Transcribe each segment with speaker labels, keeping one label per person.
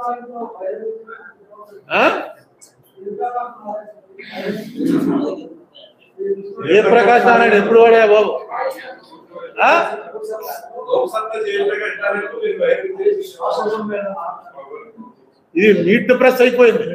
Speaker 1: ఆ? ఏ ప్రకాశ్ నారాయణ ఎప్పుడు వాడే బాబు ఆ?
Speaker 2: లోక్సత్తా జైల్లో కట్టారంటూ మీరు బయటకు తీసి
Speaker 1: ఇది నీట్ ప్రెస్ అయిపోయింది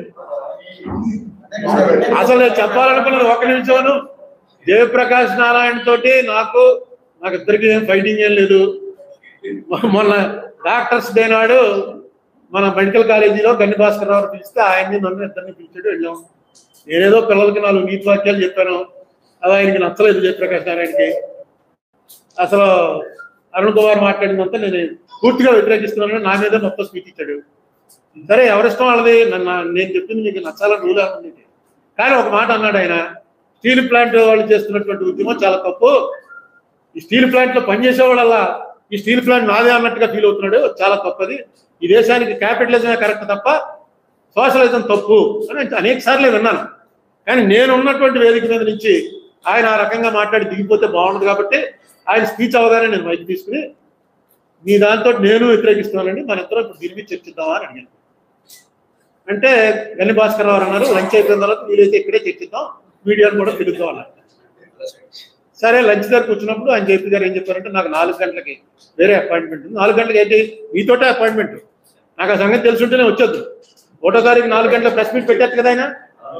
Speaker 1: అసలు నేను చెప్పాలనుకున్నది ఒక నిమిషం జయప్రకాష్ నారాయణ తోటి నాకు నాకు ఇద్దరికి ఏం ఫైటింగ్ ఏం లేదు మొన్న డాక్టర్స్ డే నాడు మన మెడికల్ కాలేజీలో గన్ని భాస్కర్ రావు పిలిస్తే ఆయన్ని నన్ను ఇద్దరిని పిలిచాడు వెళ్ళాం నేనేదో పిల్లలకి నాలుగు నీతి వాక్యాలు చెప్పాను అది ఆయనకి నచ్చలేదు జయప్రకాష్ నారాయణకి అసలు అరుణ్ కుమార్ మాట్లాడినంత నేను పూర్తిగా వ్యతిరేకిస్తున్నాను నా మీద మొత్తం స్పీచ్ ఇచ్చాడు సరే ఎవరిష్టం వాళ్ళది నన్ను నేను చెప్పింది మీకు నచ్చాలని రూల్ ఉంది కానీ ఒక మాట అన్నాడు ఆయన స్టీల్ ప్లాంట్ వాళ్ళు చేస్తున్నటువంటి ఉద్యమం చాలా తప్పు ఈ స్టీల్ ప్లాంట్ లో పనిచేసే వాళ్ళల్లా ఈ స్టీల్ ప్లాంట్ నాదే అన్నట్టుగా ఫీల్ అవుతున్నాడు చాలా తప్పది ఈ దేశానికి క్యాపిటలిజమే కరెక్ట్ తప్ప సోషలిజం తప్పు అని అనేక సార్లు విన్నాను కానీ నేను ఉన్నటువంటి వేదిక మీద నుంచి ఆయన ఆ రకంగా మాట్లాడి దిగిపోతే బాగుండదు కాబట్టి ఆయన స్పీచ్ అవగానే నేను మైక్ తీసుకుని మీ దాంతో నేను వ్యతిరేకిస్తున్నానండి మన ఇద్దరం ఇప్పుడు దీని మీద చర్చిద్దామా అని అడిగాను అంటే గన్ని భాస్కర్ రావు అన్నారు లంచ్ అయిపోయిన తర్వాత వీలైతే ఇక్కడే చర్చిద్దాం మీడియాను కూడా పిలుద్దాం అన్నారు సరే లంచ్ దగ్గర కూర్చున్నప్పుడు ఆయన జేపీ గారు ఏం చెప్పారంటే నాకు నాలుగు గంటలకి వేరే అపాయింట్మెంట్ ఉంది నాలుగు గంటలకి ఏంటి మీతోటే అపాయింట్మెంట్ నాకు ఆ సంగతి తెలుసుంటేనే వచ్చొద్దు ఒకటో తారీఖు నాలుగు గంటల ప్రెస్ మీట్ పెట్టారు కదా ఆయన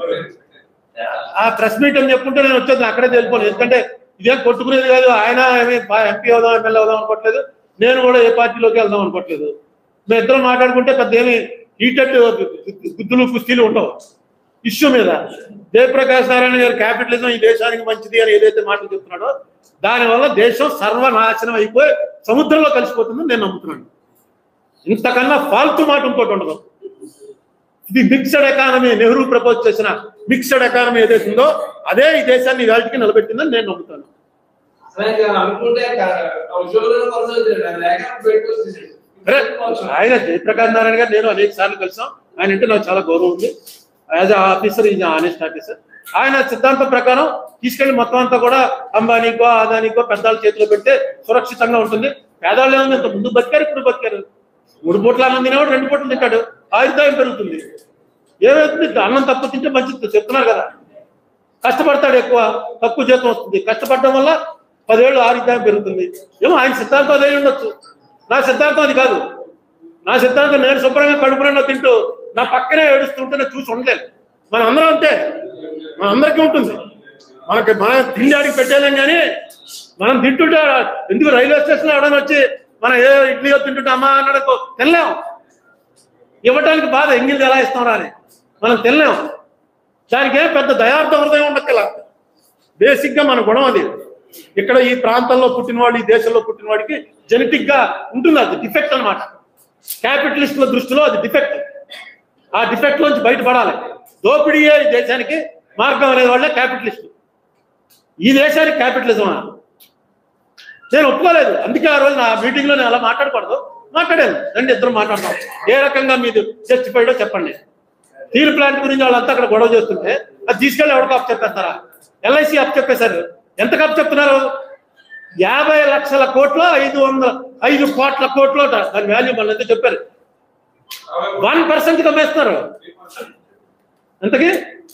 Speaker 1: ఆ ప్రెస్ మీట్ అని చెప్పుకుంటే నేను వచ్చేది అక్కడే తెలిపోను ఎందుకంటే ఇదేం కొట్టుకునేది కాదు ఆయన ఏమి ఎంపీ అవుదాం ఎమ్మెల్యే అవుదాం అనుకోవట్లేదు నేను కూడా ఏ పార్టీలోకి వెళ్దాం అనుకోవట్లేదు మేము ఇద్దరం మాట్లాడుకుంటే పెద్ద ఏమి హీటెడ్ గుద్దులు కుస్తీలు ఉండవు ఇష్యూ మీద జయప్రకాష్ నారాయణ గారు క్యాపిటలిజం ఈ దేశానికి మంచిది అని ఏదైతే మాటలు చెప్తున్నాడో దానివల్ల దేశం సర్వనాశనం అయిపోయి సముద్రంలో కలిసిపోతుందని నేను నమ్ముతున్నాను ఇంతకన్నా ఫాల్తు మాట ఇంకోటి ఉండదు ఇది మిక్స్డ్ ఎకానమీ నెహ్రూ ప్రపోజ్ చేసిన మిక్స్డ్ ఎకానమీ ఏదైతే ఉందో అదే ఈ దేశాన్ని ఇవాళకి నిలబెట్టిందని నేను నమ్ముతాను
Speaker 3: సరే అనుకుంటే ఉద్యోగులను కొనసాగుతుంది లేక పెట్టుకొచ్చేసాడు
Speaker 1: అరే, ఆయన జయప్రకాష్ నారాయణ గారు నేను అనేక సార్లు కలిసాం ఆయన అంటే నాకు చాలా గౌరవం ఉంది as officer is honest officer ఆయన సిద్ధాంతం ప్రకారం తీసుకెళ్లి మొత్తం అంతా కూడా అంబానీకో అదానికో పెద్దవాళ్ళ చేతిలో పెడితే సురక్షితంగా ఉంటుంది పేదవాళ్ళు ఏముంది ఇంత ముందు బతికారు ఇప్పుడు బతికారు మూడు పూట్ల అన్నం తినేవాడు రెండు పూటలు తింటాడు ఆయుర్దాయం పెరుగుతుంది ఏమవుతుంది అన్నం తక్కువ తింటే మంచిది చెప్తున్నారు కదా కష్టపడతాడు ఎక్కువ తక్కువ జీతం వస్తుంది కష్టపడడం వల్ల పదేళ్ళు ఆరోగ్యం పెరుగుతుంది ఏమో ఆయన సిద్ధాంతం అదే ఉండొచ్చు నా సిద్ధాంతం అది కాదు నా సిద్ధాంతం నేను శుభ్రంగా కడుపులో తింటూ నా పక్కనే ఏడుస్తుంటే నేను చూసి ఉండలేను మన అందరం అంతే మన అందరికీ ఉంటుంది మనకి మన తిండి పెట్టేలేం కానీ మనం తింటుంటే ఎందుకు రైల్వే స్టేషన్ ఎవడని వచ్చి మనం ఏ ఇడ్లీయో తింటుంటే అమ్మా అన్నాడు తినలేం ఇవ్వటానికి బాధ ఎంగిల్ ఎలా ఇస్తాం అని మనం తినలేం దానికి ఏం పెద్ద దయార్థ హృదయం ఉండక్కల బేసిక్ గా మన గుణం అది ఇక్కడ ఈ ప్రాంతంలో పుట్టినవాడు ఈ దేశంలో పుట్టినవాడికి జెనెటిక్ గా ఉంటుంది అది డిఫెక్ట్ అనమాట క్యాపిటలిస్టుల దృష్టిలో అది డిఫెక్ట్ ఆ డిఫెక్ట్ నుంచి బయటపడాలి దోపిడీయే ఈ దేశానికి మార్గం అనేది వాళ్ళే క్యాపిటలిస్ట్ ఈ దేశానికి క్యాపిటలిజమా నేను ఒప్పుకోలేదు అందుకే ఆ రోజు నా మీటింగ్ లో నేను అలా మాట్లాడకూడదు మాట్లాడాను రండి ఇద్దరు మాట్లాడదాం ఏ రకంగా మీరు చర్చిపోయాడో చెప్పండి స్టీల్ ప్లాంట్ గురించి వాళ్ళంతా అక్కడ గొడవ చేస్తుంటే అది తీసుకెళ్ళి ఎవరికి అప్ చెప్పేస్తారా ఎల్ఐసి అప్ చెప్పేశారు ఎంత కప్ చెప్తున్నారు యాభై లక్షల కోట్లు ఐదు వందల ఐదు కోట్ల కోట్లు దాని వాల్యూ మళ్ళీ ఎంత చెప్పారు వన్ పర్సెంట్ అమ్మేస్తున్నారు ఎంతకి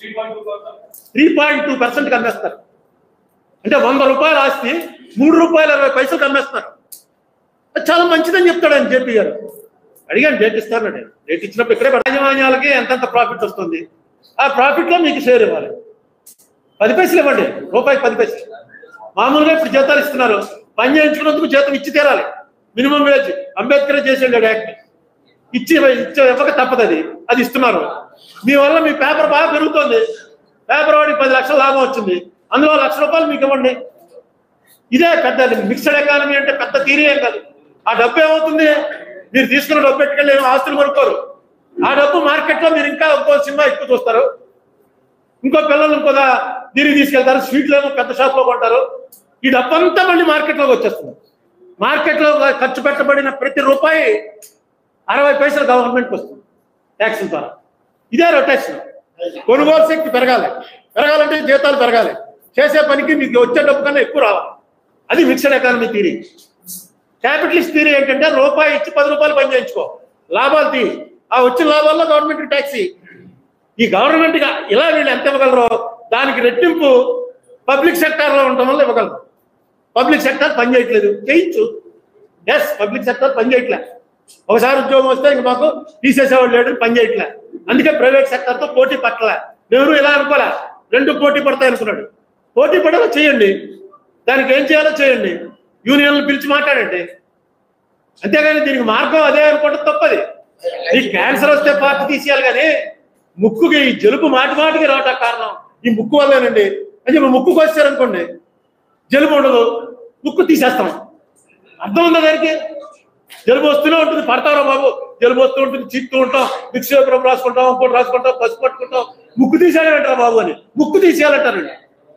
Speaker 1: త్రీ పాయింట్ టూ పర్సెంట్ అమ్మేస్తారు అంటే వంద రూపాయల ఆస్తి మూడు రూపాయల ఇరవై పైసలు అమ్మేస్తున్నారు అది చాలా మంచిదని చెప్తాడు ఆయన జేపీ గారు అడిగాను డేట్ ఇస్తాను నేను డేట్ ఇచ్చినప్పుడు ఇక్కడే యాజమాన్యాలకి ఎంతెంత ప్రాఫిట్ వస్తుంది ఆ ప్రాఫిట్ లో మీకు షేర్ ఇవ్వాలి పది పైసలు ఇవ్వండి రూపాయికి పది పైసలు మామూలుగా ఇప్పుడు జీతాలు ఇస్తున్నారు పని చేయించుకున్నందుకు జీతం ఇచ్చి తీరాలి మినిమం వేజ్ అంబేద్కర్ చేసిండు యాక్ట్ ఇచ్చి ఇచ్చే ఇవ్వక తప్పదు అది అది ఇస్తున్నారు మీ వల్ల మీ పేపర్ బాగా పెరుగుతుంది పేపర్ వాడికి పది లక్షల లాభం వచ్చింది అందులో లక్ష రూపాయలు మీకు ఇవ్వండి ఇదే పెద్ద మిక్స్డ్ ఎకానమీ అంటే పెద్ద థీరీ ఏం కాదు ఆ డబ్బు ఏమవుతుంది మీరు తీసుకున్న డబ్బు పెట్టుకెళ్ళి ఏం ఆస్తులు కొనుక్కోరు ఆ డబ్బు మార్కెట్ లో మీరు ఇంకా ఇంకో సినిమా ఎక్కువ చూస్తారు ఇంకో పిల్లలు ఇంకో దా- దీనికి తీసుకెళ్తారు స్వీట్లు ఏమో పెద్ద షాప్ లో కొంటారు ఈ డబ్బు అంతా మళ్ళీ మార్కెట్ లోకి వచ్చేస్తుంది మార్కెట్ లో ఖర్చు పెట్టబడిన ప్రతి రూపాయి అరవై పైసలు గవర్నమెంట్కి వస్తుంది ట్యాక్స్ ద్వారా ఇదే రొటేషన్ కొనుగోలు శక్తి పెరగాలి పెరగాలంటే జీతాలు పెరగాలి చేసే పనికి మీకు వచ్చే డబ్బు కన్నా ఎక్కువ రావాలి అది mixed economy theory capitalist theory ఏంటంటే రూపాయి ఇచ్చి పది రూపాయలు పని చేయించుకో లాభాలు తీ ఆ వచ్చిన లాభాల్లో గవర్నమెంట్ ట్యాక్సీ ఈ గవర్నమెంట్ ఇలా వీళ్ళు ఎంత ఇవ్వగలరో దానికి రెట్టింపు పబ్లిక్ సెక్టార్లో ఉండటం వల్ల ఇవ్వగలరు పబ్లిక్ సెక్టర్ పని చేయట్లేదు చేయించు ఎస్ పబ్లిక్ సెక్టర్ పని చేయట్లే ఒకసారి ఉద్యోగం వస్తే ఇంక మాకు తీసేసేవాడు లేడు పని చేయట్లే అందుకే ప్రైవేట్ సెక్టర్తో పోటీ పట్టలే ఎవరు ఇలా అనుకోలే రెండు పోటీ పడతాయి అనుకున్నాడు పోటీ పడేలా చేయండి దానికి ఏం చేయాలో చేయండి యూనియన్లు పిలిచి మాట్లాడండి అంతేగాని దీనికి మార్గం అదే అనుకోవడం తప్పది ఈ క్యాన్సర్ వస్తే పార్టీ తీసేయాలి కానీ ముక్కుకి ఈ జలుబు మాటి మాటికి రావటం కారణం ఈ ముక్కు వల్లేనండి అని చెప్పి ముక్కుకు వచ్చారనుకోండి జలుబు ఉండదు ముక్కు తీసేస్తాం అర్థం ఉందా దానికి జలుబు వస్తూనే ఉంటుంది పడతారా బాబు జలుబు వస్తూ ఉంటుంది చిత్తూ ఉంటాం విక్షేపం రాసుకుంటాం ఇంకోటి రాసుకుంటాం పసుపు పట్టుకుంటాం ముక్కు తీసేయాలంటారా బాబు అని ముక్కు తీసేయాలంటారండి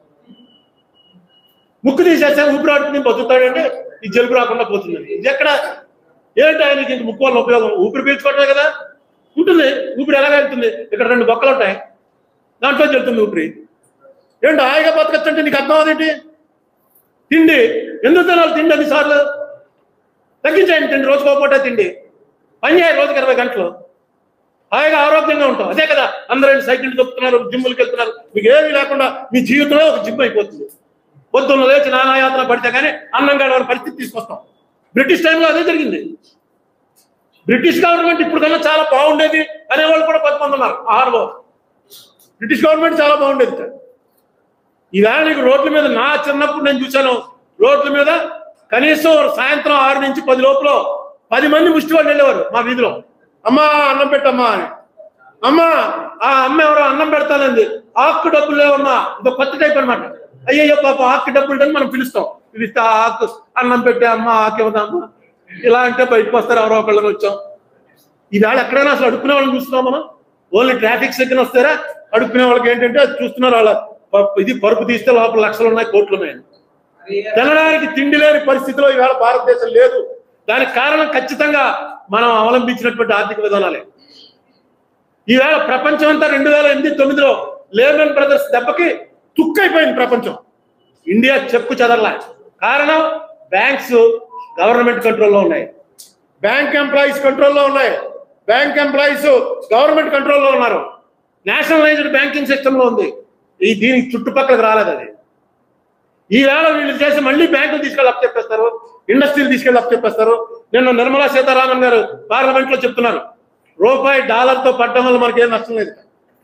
Speaker 1: ముక్కు తీసేస్తే ఊపిరాడుకుని బతుకుతాడంటే ఈ జలుబు రాకుండా పోతుంది ఇది ఎక్కడ ఏంటి ఆయనకి ఇంక ముక్కు వల్ల ఉపయోగం ఊపిరి పీల్చుకోవటమే కదా ఉంటుంది ఊపిరి ఎలాగ వెళ్తుంది ఇక్కడ రెండు బొక్కలు ఉంటాయి దాంట్లో చెల్తుంది ఊపిరి ఏంటి హాయిగా బతకచ్చంటే నీకు అర్థం అదేంటి తిండి ఎందుకు తినాలి తిండి అన్ని సార్లు తగ్గించేయండి తిండి రోజుకు ఒక పూట తిండి పని చేయాలి రోజుకి ఇరవై గంటలు హాయిగా ఆరోగ్యంగా ఉంటాం అదే కదా అందరూ సైకిల్ తొక్కుతున్నారు జిమ్ములకి వెళ్తున్నారు మీకు ఏమీ లేకుండా మీ జీవితంలో ఒక జిమ్ అయిపోతుంది పొద్దున్న లేచి నానాయాత్ర పడితే కానీ అన్నం గడవని పరిస్థితి తీసుకొస్తాం బ్రిటిష్ టైంలో అదే జరిగింది బ్రిటిష్ గవర్నమెంట్ ఇప్పుడు కన్నా చాలా బాగుండేది అనేవాళ్ళు కూడా కొంతమంది ఉన్నారు ఆరులో బ్రిటిష్ గవర్నమెంట్ చాలా బాగుండేది సార్ ఈవేళ నీకు రోడ్ల మీద నా చిన్నప్పుడు నేను చూశాను రోడ్ల మీద కనీసం సాయంత్రం ఆరు నుంచి పది లోపల పది మంది ముష్టి వాళ్ళు వెళ్ళేవారు మా వీధిలో అమ్మా అన్నం పెట్టమ్మా అని అమ్మా ఆ అమ్మ ఎవరో అన్నం పెడతానంది ఆకు డబ్బులు లేవమ్మా ఇదో కొత్త టైప్ అనమాట అయ్యయ్యో పాప ఆకు డబ్బులు అని మనం పిలుస్తాం పిలిస్తే ఆ ఆకు అన్నం పెట్టే అమ్మ ఆకు ఇవ్వదమ్మా ఇలా అంటే బయటకు వస్తారు ఎవరో ఒకళ్ళని వచ్చాం ఈవేళ ఎక్కడైనా అసలు అడుక్కునే వాళ్ళని చూస్తున్నాం మనం ఓన్లీ ట్రాఫిక్ సెక్షన్ వస్తారా అడుక్కునే వాళ్ళకి ఏంటంటే అది చూస్తున్నారు వాళ్ళ ప- ఇది పరుపు తీస్తే లోపల లక్షలు ఉన్నాయి కోట్లు ఉన్నాయి తినడానికి తిండి లేని పరిస్థితిలో ఈవేళ భారతదేశం లేదు దానికి కారణం ఖచ్చితంగా మనం అవలంబించినటువంటి ఆర్థిక విధానాలే ఈవేళ ప్రపంచం అంతా రెండు వేల ఎనిమిది తొమ్మిదిలో లేమన్ బ్రదర్స్ దెబ్బకి తుక్కైపోయింది ప్రపంచం ఇండియా చెక్కు చెదరలా కారణం బ్యాంక్స్ గవర్నమెంట్ కంట్రోల్లో ఉన్నాయి బ్యాంక్ ఎంప్లాయీస్ కంట్రోల్లో ఉన్నాయి బ్యాంక్ ఎంప్లాయీస్ గవర్నమెంట్ కంట్రోల్లో ఉన్నారు నేషనలైజ్డ్ బ్యాంకింగ్ సిస్టమ్ లో ఉంది ఈ దీనికి చుట్టుపక్కలకు రాలేదు అది ఈవేళ వీళ్ళు చేసి మళ్ళీ బ్యాంకులు తీసుకెళ్ళి అప్ చెప్పేస్తారు ఇండస్ట్రీలు తీసుకెళ్ళి అప్ చెప్పేస్తారు నిన్న నిర్మలా సీతారామన్ గారు పార్లమెంట్ లో చెప్తున్నారు రూపాయి డాలర్ తో పడ్డం వల్ల మనకి ఏం నష్టం లేదు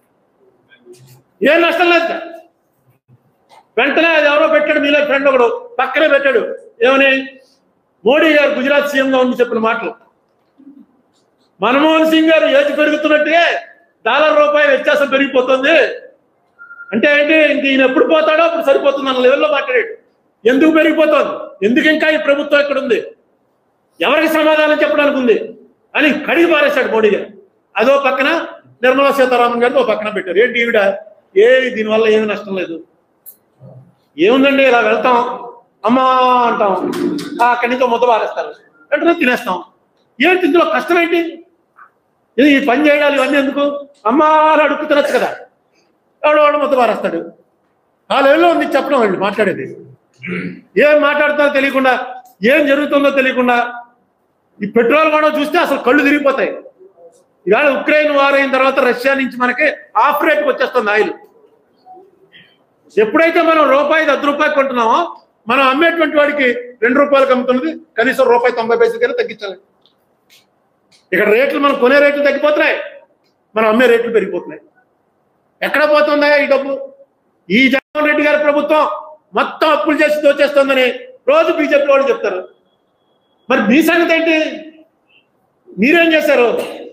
Speaker 1: ఏం నష్టం లేదు వెంటనే అది ఎవరో పెట్టాడు మీలో ఫ్రెండ్ ఒకడు పక్కనే పెట్టాడు ఏమని మోడీ గారు గుజరాత్ సీఎం గా ఉండి చెప్పిన మాటలు మన్మోహన్ సింగ్ గారు ఏజ్ పెరుగుతున్నట్టుగా డాలర్ రూపాయి వ్యత్యాసం పెరిగిపోతుంది అంటే ఏంటి ఇంక ఈయన ఎప్పుడు పోతాడో అప్పుడు సరిపోతుంది అన్న లెవెల్లో మాట్లాడాడు ఎందుకు పెరిగిపోతుంది ఎందుకు ఇంకా ఈ ప్రభుత్వం ఇక్కడ ఉంది ఎవరికి సమాధానం చెప్పడానికి ఉంది అని కడిగి పారేశాడు మోడీ గారు అదో పక్కన నిర్మలా సీతారామన్ గారిని ఓ పక్కన పెట్టారు ఏంటి ఈవిడ ఏ దీనివల్ల ఏమి నష్టం లేదు ఏముందండి ఇలా వెళ్తాం అమ్మా అంటాం ఆ, అక్కడి నుంచి ఓ ముద్ద పారేస్తారు వెంటనే తినేస్తాం ఏంటి ఇందులో కష్టం ఏంటి ఇది ఈ పని చేయడాలు ఇవన్నీ ఎందుకు అమ్మా అని అడుగు తినచ్చు కదా ఎవడో వాడు ముద్ద పారేస్తాడు ఆ లెవెల్లో ఉంది చెప్పడం వాళ్ళు మాట్లాడేది ఏం మాట్లాడుతుందో తెలియకుండా ఏం జరుగుతుందో తెలియకుండా ఈ పెట్రోల్ కూడా చూస్తే అసలు కళ్ళు తిరిగిపోతాయి ఇవాళ ఉక్రెయిన్ వార్ అయిన తర్వాత రష్యా నుంచి మనకి ఆఫ్ రేట్కి వచ్చేస్తుంది ఆయిల్ ఎప్పుడైతే మనం రూపాయి అర్ధ రూపాయి కొంటున్నామో మనం అమ్మేటువంటి వాడికి రెండు రూపాయలకు అమ్ముతున్నది కనీసం రూపాయి తొంభై పైసలకైనా తగ్గించాలి ఇక్కడ రేట్లు మనం కొనే రేట్లు తగ్గిపోతున్నాయి మనం అమ్మే రేట్లు పెరిగిపోతున్నాయి ఎక్కడ పోతుందా ఈ డబ్బు ఈ జగన్మోహన్ రెడ్డి గారి ప్రభుత్వం మొత్తం అప్పులు చేసి దోచేస్తుందని రోజు బీజేపీ వాళ్ళు చెప్తారు మరి మీ సంగతి ఏంటి మీరేం చేశారు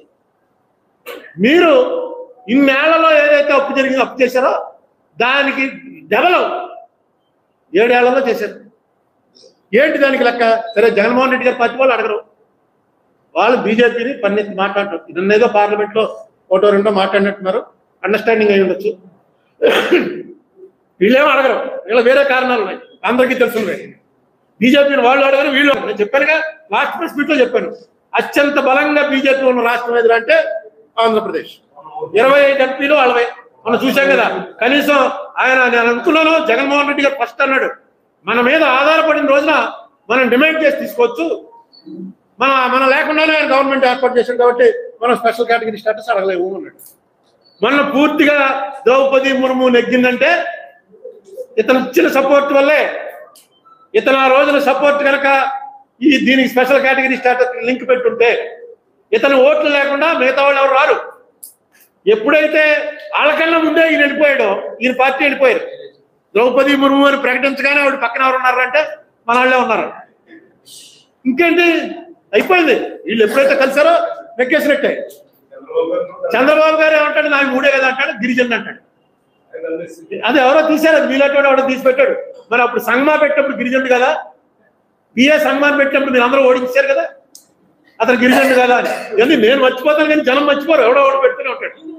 Speaker 1: మీరు ఇన్నేళ్లలో ఏదైతే అప్పు జరిగిందో అప్పు చేశారో దానికి డబల్ ఏడేళ్లలో చేశారు ఏంటి దానికి లెక్క సరే జగన్మోహన్ రెడ్డి గారు పార్టీ వాళ్ళు అడగరు వాళ్ళు బీజేపీని పన్నెత్తి మాట్లాడతారు నిన్నేదో పార్లమెంట్ లో ఒకటో రెండో మాట్లాడినట్టున్నారు అండర్స్టాండింగ్ అయి ఉండొచ్చు వీళ్ళేమో అడగరు వీళ్ళ వేరే కారణాలు ఉన్నాయి అందరికీ తెలుసున్నాయి బీజేపీని వాళ్ళు అడగరు వీళ్ళు అడగరు. నేను చెప్పానుగా లాస్ట్ ప్రెస్ మీట్ లో చెప్పాను అత్యంత బలంగా బీజేపీ ఉన్న రాష్ట్రం ఏది అంటే ఆంధ్రప్రదేశ్ ఇరవై ఐదు ఎంపీలు అరవై మనం చూసాం కదా కనీసం ఆయన నేను అనుకున్నాను జగన్మోహన్ రెడ్డి గారు ఫస్ట్ అన్నాడు మన మీద ఆధారపడిన రోజున మనం డిమాండ్ చేసి తీసుకోవచ్చు మన మన లేకుండానే ఆయన గవర్నమెంట్ ఏర్పాటు చేశాడు కాబట్టి మనం స్పెషల్ కేటగిరీ స్టేటస్ అడగలేము అన్నాడు మొన్న పూర్తిగా ద్రౌపది ముర్ము నెగ్గిందంటే ఇతను ఇచ్చిన సపోర్ట్ వల్లే ఇతను ఆ రోజున సపోర్ట్ కనుక ఈ దీనికి స్పెషల్ కేటగిరీ స్టేటస్ లింక్ పెట్టుంటే ఇతను ఓట్లు లేకుండా మిగతా వాళ్ళు ఎవరు రారు ఎప్పుడైతే వాళ్ళకన్నా ముందే ఈయన వెళ్ళిపోయాడో ఈయన పార్టీ వెళ్ళిపోయారు ద్రౌపది ముర్ము అని ప్రకటించగానే ఆవిడ పక్కన ఎవరు ఉన్నారంటే మన వాళ్ళే ఉన్నారు ఇంకేంటి అయిపోయింది వీళ్ళు ఎప్పుడైతే కలిసారో నెక్కేసినట్టే
Speaker 2: చంద్రబాబు గారు కూడా
Speaker 1: చంద్రబాబు గారు ఏమంటాడు నాకు మూడే కదా అంటాడు గిరిజన్ అంటాడు
Speaker 2: ఆయన అనిపిస్తుంది.
Speaker 1: అది ఎవరో తీశారు అది మీలాంటి వాడు ఎవడో తీసి పెట్టాడు మరి అప్పుడు సంగమా పెట్టినప్పుడు గిరిజనుడు కదా బిఏ సంగమాన్ని పెట్టినప్పుడు మీరు అందరూ ఓడించారు కదా అతను గిరిజనుడు కదా అని ఎందుకు నేను మర్చిపోతాను కానీ జనం మర్చిపోరు ఎవడో ఎవడో పెడుతూనే ఉంటాడు